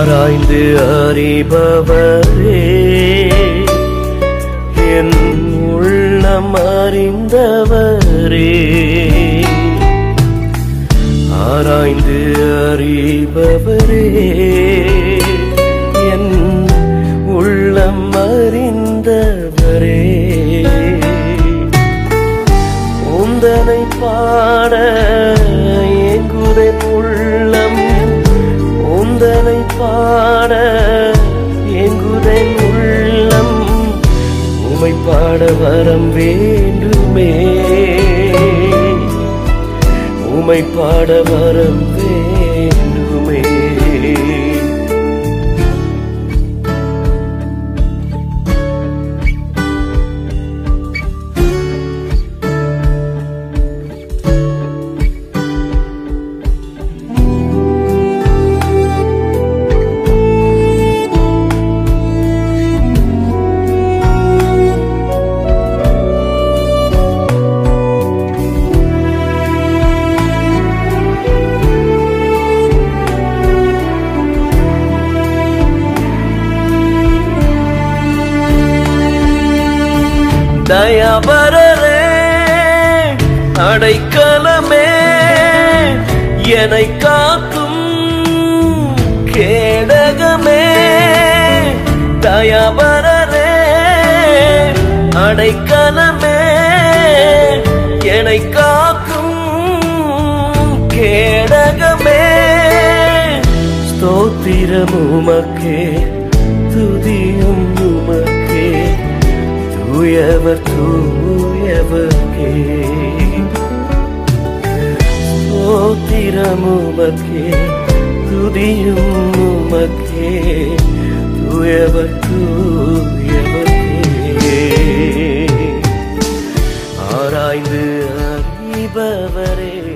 ஆராய்ந்து அறிபவரே என் உள்ளம் அறிந்தவரே ஆராய்ந்து அறிபவரே என் உள்ளம் அறிந்தவரே உந்தனை பாட எங்குதன் உள்ளம் உந்தனை பாட எங்குதன் உள்ளம் உமை பாட வரம் வேண்டுமே உமை பாட வரம் வேண்டுமே தயவரரே அடைக்கலமே என்னை காக்கும் கேடகமே தயவரரே அடைக்கலமே என்னை காக்கும் கேடகமே ஸ்தோத்திரம் உமக்கே துதியும் உமக்கே தூயவர் தூயவர்க்கே ஸ்தோத்திரம் உமக்கே துதியும் உமக்கே தூயவர் தூயவர்க்கே ஆராய்ந்து அறிபவரே